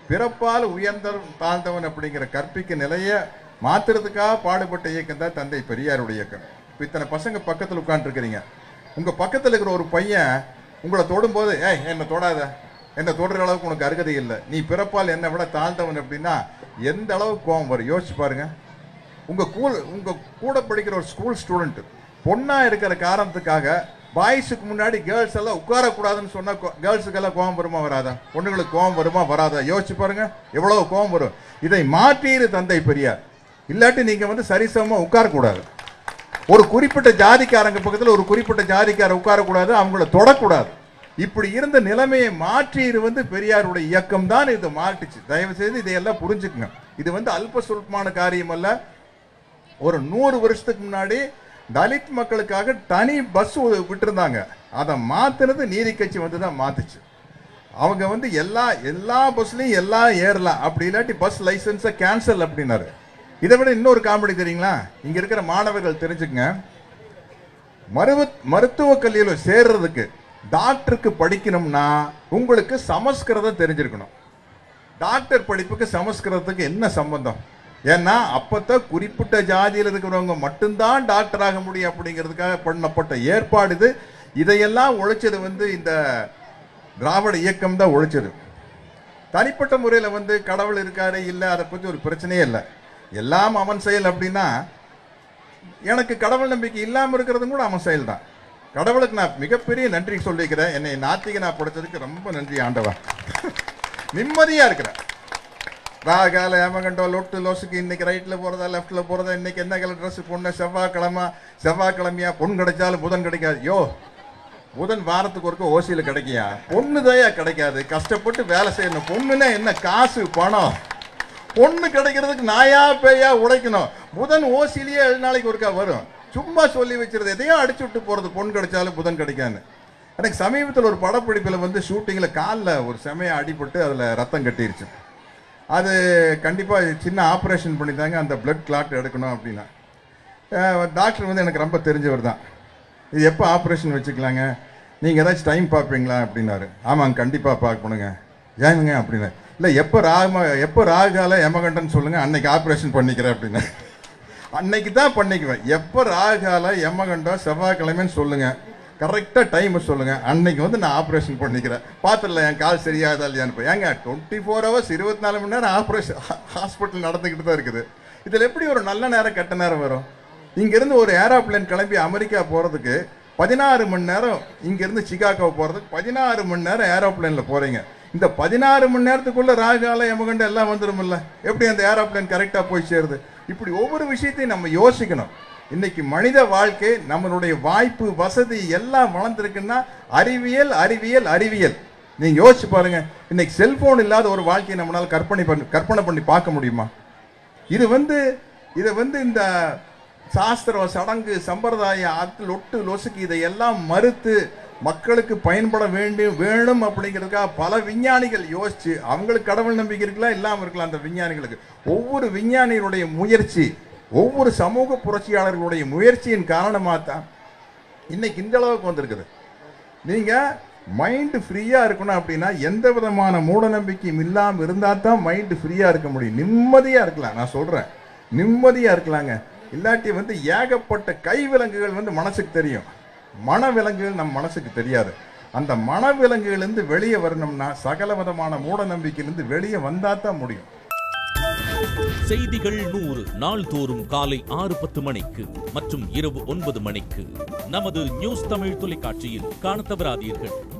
பிறப்பால் உயர்ந்தவன் தாழ்ந்தவன் அப்படிங்கிற கற்பிக்க நிலைய மாத்துறதுக்காக பாடுபட்ட இயக்கம் தான் தந்தை பெரியாருடைய இயக்கம் இப்ப இத்தனை பசங்க பக்கத்தில் உட்காந்துருக்கிறீங்க உங்க பக்கத்தில் இருக்கிற ஒரு பையன் உங்களை தொடும்போது ஏய் என்ன தொடாத என்ன தொடுற அளவுக்கு உனக்கு அருகதை இல்லை நீ பிறப்பால் என்னை விட தாழ்ந்தவன் அப்படின்னா எந்த அளவுக்கு கோவம் வரும் யோசிச்சு பாருங்க உங்க கூல் உங்க கூட படிக்கிற ஒரு ஸ்கூல் ஸ்டூடெண்ட் பொண்ணா இருக்கிற காரணத்துக்காக பாய்ஸுக்கு முன்னாடி கேர்ள்ஸ் எல்லாம் உட்காரக்கூடாதுன்னு சொன்னா கேர்ள்ஸுக்கு எல்லாம் கோவம் வருமா வராதா பொண்ணுங்களுக்கு கோவம் வருமா வராதா யோசிச்சு பாருங்க எவ்வளவு கோவம் வரும் இதை மாற்றீரு தந்தை பெரியார் இல்லாட்டி நீங்க வந்து சரிசமமா உட்காரக்கூடாது ஒரு குறிப்பிட்ட ஜாதிக்காரங்க பக்கத்துல ஒரு குறிப்பிட்ட ஜாதிக்கார உட்காரக்கூடாது அவங்கள தொடக்கூடாது இப்படி இருந்த நிலைமையை மாற்றீர் வந்து பெரியாருடைய இயக்கம் தான் இதை மாட்டுச்சு தயவு செய்து இதையெல்லாம் புரிஞ்சுக்குங்க இது வந்து அல்ப சுல்பமான காரியம் அல்ல ஒரு நூறு வருஷத்துக்கு முன்னாடி தலித் மக்களுக்காக தனி பஸ் விட்டுருந்தாங்க அதை மாத்துனது நீதி கட்சி வந்து தான் மாத்துச்சு அவங்க வந்து எல்லா எல்லா பஸ்லயும் எல்லாம் ஏறலாம் அப்படி இல்லாட்டி பஸ் லைசன்ஸை கேன்சல் அப்படின்னாரு இதை விட இன்னொரு காமெடி தெரியுங்களா இங்க இருக்கிற மாணவர்கள் தெரிஞ்சுக்கங்க மருவ மருத்துவ கல்வியில சேர்றதுக்கு டாக்டருக்கு படிக்கணும்னா உங்களுக்கு சமஸ்கிருதம் தெரிஞ்சிருக்கணும் டாக்டர் படிப்புக்கு சமஸ்கிருதத்துக்கு என்ன சம்பந்தம் ஏன்னா அப்பதான் குறிப்பிட்ட ஜாதியில் இருக்கிறவங்க மட்டும்தான் டாக்டர் ஆக முடியும் அப்படிங்கிறதுக்காக பண்ணப்பட்ட ஏற்பாடு இது இதையெல்லாம் உழைச்சது வந்து இந்த திராவிட இயக்கம் தான் உழைச்சது தனிப்பட்ட முறையில் வந்து கடவுள் இருக்காரு இல்லை அதை பற்றி ஒரு பிரச்சனையே இல்லை எல்லாம் அவன் செயல் அப்படின்னா எனக்கு கடவுள் நம்பிக்கை இல்லாமல் இருக்கிறதும் கூட அவன் செயல் தான் கடவுளுக்கு நான் மிகப்பெரிய நன்றி சொல்லிக்கிறேன் என்னை நாத்திகனா படைச்சதுக்கு ரொம்ப நன்றி ஆண்டவா நிம்மதியா இருக்கிறேன் ராகால ஏமகண்டோ லொட்டு லோசுக்கு இன்னைக்கு ரைட்ல போறதா லெஃப்ட்ல போறதா இன்னைக்கு என்ன கலர் ட்ரெஸ் பொண்ணு செவ்வாய்க்கிழமை செவ்வாய்க்கிழமையா பொன் கிடைச்சாலும் புதன் கிடைக்காது யோ புதன் வாரத்துக்கு ஒருக்க ஓசியில கிடைக்கியா பொண்ணு தயா கிடைக்காது கஷ்டப்பட்டு வேலை செய்யணும் பொண்ணுன்னா என்ன காசு பணம் பொண்ணு கிடைக்கிறதுக்கு நாயா பேயா உழைக்கணும் புதன் ஓசிலேயே ஏழு நாளைக்கு ஒருக்கா வரும் சும்மா சொல்லி வச்சிருது எதையும் அடிச்சு விட்டு போறது பொண்ணு கிடைச்சாலும் புதன் கிடைக்கான்னு எனக்கு சமீபத்தில் ஒரு படப்பிடிப்பில் வந்து ஷூட்டிங்கில் காலில் ஒரு செமையா அடிபட்டு அதில் ரத்தம் கட்டிருச்சு அது கண்டிப்பாக சின்ன ஆப்ரேஷன் பண்ணித்தாங்க அந்த பிளட் கிளாட் எடுக்கணும் அப்படின்னா டாக்டர் வந்து எனக்கு ரொம்ப தெரிஞ்சவர் தான் இது எப்போ ஆப்ரேஷன் வச்சுக்கலாங்க நீங்கள் ஏதாச்சும் டைம் பார்ப்பீங்களா அப்படின்னாரு ஆமாங்க கண்டிப்பாக பார்க்கணுங்க ஏனுங்க அப்படின்னு இல்லை எப்போ ராக எப்போ ராகால யமகண்டன் சொல்லுங்கள் அன்னைக்கு ஆப்ரேஷன் பண்ணிக்கிறேன் அப்படின்னு அன்னைக்கு தான் பண்ணிக்குவேன் எப்போ ராகால யமகண்டம் செவ்வாய்க்கிழமைன்னு சொல்லுங்கள் கரெக்டாக டைமை சொல்லுங்கள் அன்னைக்கு வந்து நான் ஆப்ரேஷன் பண்ணிக்கிறேன் பார்த்துடல என் கால் சரியாதா இல்லையான்னு ஏங்க டுவெண்ட்டி ஃபோர் ஹவர்ஸ் இருபத்தி நாலு மணி நேரம் ஆப்ரேஷன் ஹாஸ்பிட்டல் நடந்துக்கிட்டு தான் இருக்குது இதில் எப்படி ஒரு நல்ல நேரம் கெட்ட நேரம் வரும் இங்கேருந்து ஒரு ஏரோப்ளேன் கிளம்பி அமெரிக்கா போகிறதுக்கு பதினாறு மணி நேரம் இங்கேருந்து சிகாகோ போகிறதுக்கு பதினாறு மணி நேரம் ஏரோப்ளேனில் போகிறீங்க இந்த பதினாறு மணி நேரத்துக்குள்ள ராகால யமகண்ட எல்லாம் வந்துருமில்ல எப்படி அந்த ஏரோப்ளேன் கரெக்டாக போய் சேருது இப்படி ஒவ்வொரு விஷயத்தையும் நம்ம யோசிக்கணும் இன்னைக்கு மனித வாழ்க்கை நம்மளுடைய வாய்ப்பு வசதி எல்லாம் வளர்ந்துருக்குன்னா அறிவியல் அறிவியல் அறிவியல் நீங்க யோசிச்சு பாருங்க இன்னைக்கு செல்போன் இல்லாத ஒரு வாழ்க்கையை நம்மளால கற்பனை பண்ணி கற்பனை பண்ணி பார்க்க முடியுமா இது வந்து இதை வந்து இந்த சாஸ்திரம் சடங்கு சம்பிரதாயம் அத்து லொட்டு லொசுக்கு இதையெல்லாம் மறுத்து மக்களுக்கு பயன்பட வேண்டும் வேணும் அப்படிங்கிறதுக்காக பல விஞ்ஞானிகள் யோசிச்சு அவங்களுக்கு கடவுள் நம்பிக்கை இருக்கலாம் இல்லாமல் இருக்கலாம் அந்த விஞ்ஞானிகளுக்கு ஒவ்வொரு விஞ்ஞானிகளுடைய முயற்சி ஒவ்வொரு சமூக புரட்சியாளர்களுடைய முயற்சியின் காரணமாக தான் இன்னைக்கு இந்த அளவுக்கு வந்திருக்குது நீங்க மைண்டு ஃப்ரீயா இருக்கணும் அப்படின்னா எந்த விதமான மூட நம்பிக்கையும் இல்லாமல் இருந்தால் தான் மைண்டு ஃப்ரீயா இருக்க முடியும் நிம்மதியா இருக்கலாம் நான் சொல்றேன் நிம்மதியா இருக்கலாங்க இல்லாட்டி வந்து ஏகப்பட்ட கை விலங்குகள் வந்து மனசுக்கு தெரியும் மன விலங்குகள் நம் மனசுக்கு தெரியாது அந்த மன விலங்குகளிலிருந்து வெளியே வரணும்னா சகல விதமான மூட நம்பிக்கையிலிருந்து வெளியே வந்தா தான் முடியும் செய்திகள் நூறு நாள்தோறும் காலை ஆறு பத்து மணிக்கு மற்றும் இரவு ஒன்பது மணிக்கு நமது நியூஸ் தமிழ் தொலைக்காட்சியில் காணத் தவறாதீர்கள்